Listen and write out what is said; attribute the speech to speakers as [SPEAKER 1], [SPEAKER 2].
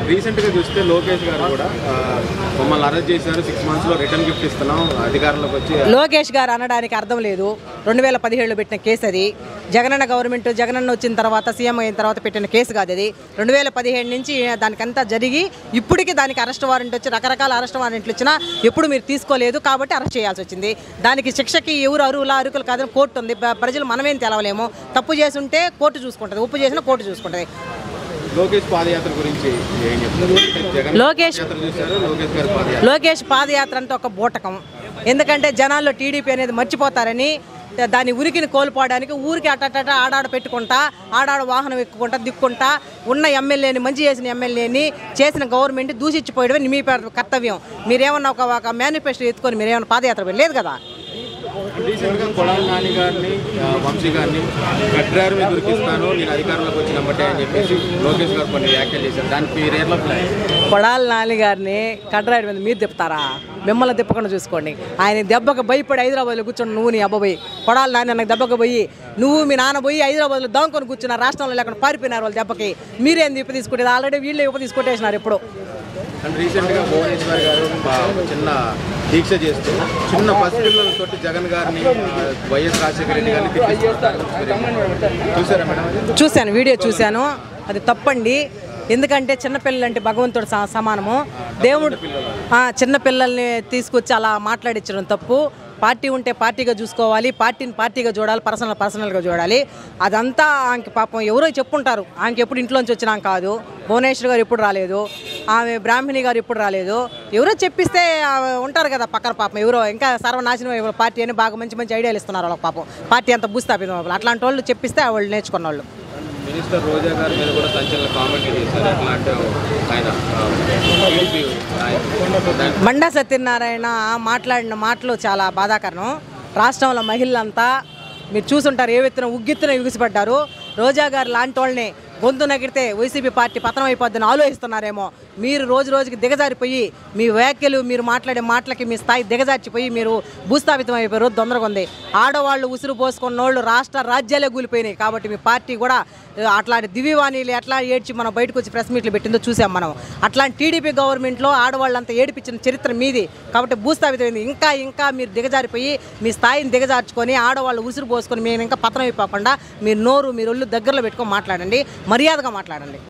[SPEAKER 1] Recent గా చూస్తే లోకేష్ గారు కూడా ఆ, మమ్మల్ని అరెస్ట్ చేశారు సిక్స్ మంత్స్ లో రిటర్న్ గిఫ్ట్ ఇస్తున్నాం అధికారంలోకి వచ్చి
[SPEAKER 2] లోకేష్ గారు అనడానికి అర్థం లేదు రెండు వేల పదిహేడులో పెట్టిన కేసు అది జగనన్న గవర్నమెంట్ జగనన్న వచ్చిన తర్వాత సీఎం అయిన తర్వాత పెట్టిన కేసు కాదు అది రెండు వేల పదిహేడు నుంచి దానికంతా జరిగి ఇప్పటికీ దానికి అరెస్ట్ వారెంట్ వచ్చి రకరకాల అరెస్ట్ వారెంట్లు వచ్చినా ఎప్పుడు మీరు తీసుకోలేదు కాబట్టి అరెస్ట్ చేయాల్సి వచ్చింది దానికి శిక్షకి ఎవరు అరువులా అరుకులు కాదని కోర్టు ఉంది ప్ర- ప్రజలు మనమేం తెలవలేము తప్పు చేసి ఉంటే కోర్టు చూసుకుంటుంది ఉప్పు చేసినా కోర్టు చూసుకుంటుంది
[SPEAKER 1] లోకేష్ పాదయాత్ర గురించి ఏం చెప్తారు జగన్
[SPEAKER 2] లోకేష్-
[SPEAKER 1] పాదయాత్ర చూశారు లోకేష్ గారి పాదయాత్ర
[SPEAKER 2] లోకేష్ పాదయాత్ర అంటే ఒక బూటకం ఎందుకంటే జనాల్లో టీడీపీ అనేది మర్చిపోతారని దాని ఉనికిని కోల్పోవడానికి ఊరికి అట్టట ఆడాడ పెట్టుకుంటా ఆడాడ వాహనం ఎక్కుకుంటా దిక్కుంటా ఉన్న ఎమ్మెల్యేని మంచి చేసిన ఎమ్మెల్యేని చేసిన గవర్నమెంట్ దూషించిపోయడమే మీ పేరు కర్తవ్యం మీరేమన్నా ఒక ఒక మేనిఫెస్టో ఎత్తుకొని మీరేమన్నా పాదయాత్ర పోయి- లేదు కదా
[SPEAKER 1] రీసెంట్ గా కొడాలి నాని గారిని ఆ, వంశీ గారిని గడ్రారు మీద దొరికిస్తాను నేను అధికారంలోకి వచ్చిన బట్టే అని చెప్పేసి లోకేష్ గారు కొన్ని వ్యాఖ్యలు చేశారు దానికి మీరు ఎట్లా ప్లాన్
[SPEAKER 2] కొడాలి నాని గారిని కడ్రాయిడ్ మీద మీరు తిప్పుతారా మిమ్మల్ని తిప్పకుండా చూసుకోండి ఆయన దెబ్బకు భయపడి హైదరాబాద్లో కూర్చొని నువ్వు నీ అబ్బ పోయి కొడాలి నాని నాకు దెబ్బకు పోయి నువ్వు మీ నాన్న పోయి హైదరాబాద్లో దాంకొని కూర్చున్న రాష్ట్రంలో లేకుండా పారిపోయినారు వాళ్ళ దెబ్బకి మీరేం తిప్ప తీసుకుంటే ఆల్రెడీ వీళ్ళే ఉప తీసుకొట్టేసినారు ఎప్పుడు
[SPEAKER 1] అండ్ రీసెంట్ గా భువనేశ్వర్ గారు ఆ, ఒక చిన్న దీక్ష చేస్తూ చిన్న పసిపిల్లలతో జగన్ గారిని ఆ, వైఎస్ రాజశేఖర రెడ్డి గారిని తిట్టిస్తున్నారు. చూసారా మేడం అది?
[SPEAKER 2] చూశాను వీడియో చూశాను అది తప్పండి ఎందుకంటే చిన్నపిల్లలు అంటే భగవంతుడు స- సమానము దేవుడు ఆ, చిన్నపిల్లల్ని తీసుకొచ్చి అలా మాట్లాడించడం తప్పు పార్టీ ఉంటే పార్టీగా చూసుకోవాలి పార్టీని పార్టీగా చూడాలి పర్సనల్ పర్సనల్గా చూడాలి అదంతా ఆమెకి పాపం ఎవరో చెప్పుంటారు ఆమెకి ఎప్పుడు ఇంట్లోంచి వచ్చినాం కాదు భువనేశ్వర్ గారు ఎప్పుడు రాలేదు ఆమె బ్రాహ్మణి గారు ఎప్పుడు రాలేదు ఎవరో చెప్పిస్తే ఆమె ఉంటారు కదా పక్కన పాపం ఎవరో ఇంకా సర్వనాశనం ఎవరో పార్టీ అని బాగా మంచి మంచి ఐడియాలు ఇస్తున్నారు వాళ్ళకి పాపం పార్టీ అంతా భూస్థాపితం అట్లాంటి వాళ్ళు చెప్పిస్తే వాళ్ళు నేర్చుకున్న వాళ్ళు
[SPEAKER 1] మినిస్టర్ రోజా గారి మీద కూడా సంచలన కామెంట్ చేశారు ఎట్లా అంటే ఆయన ఆ, టీడీపీ నాయకుడు. దాని-
[SPEAKER 2] మండా సత్యనారాయణ మాట్లాడిన మాటలు చాలా బాధాకరం రాష్ట్రంలో మహిళలంతా మీరు చూసుంటారు ఏ విత్తనం ఉగ్గిత్తున ఎగిసిపడ్డారు రోజా గారు లాంటి వాళ్ళని గొంతు నగిరితే వైసీపీ పార్టీ పతనం అయిపోద్దని ఆలోచిస్తున్నారేమో మీరు రోజు రోజుకి దిగజారిపోయి మీ వ్యాఖ్యలు మీరు మాట్లాడే మాటలకి మీ స్థాయి దిగజార్చిపోయి మీరు భూస్థాపితం అయిపోయారు తొందరగా ఉంది ఆడవాళ్ళు ఉసురు పోసుకున్న వాళ్ళు రాష్ట్ర రాజ్యాలే కూలిపోయినాయి కాబట్టి మీ పార్టీ కూడా ఆ, అట్లాంటి దివ్యవాణిలు ఎట్లా ఏడ్చి మనం బయటకు వచ్చి ప్రెస్ మీట్లు పెట్టిందో చూసాం మనం అట్లాంటి టీడీపీ గవర్నమెంట్లో ఆడవాళ్ళంతా ఏడిపించిన చరిత్ర మీది కాబట్టి భూస్థాపితమైంది ఇంకా ఇంకా మీరు దిగజారిపోయి మీ స్థాయిని దిగజార్చుకొని ఆడవాళ్ళు ఉసురు పోసుకొని మేము ఇంకా పతనం అయిపోకుండా మీరు నోరు మీరు ఒళ్ళు దగ్గరలో పెట్టుకొని మాట్లాడండి మర్యాదగా మాట్లాడండి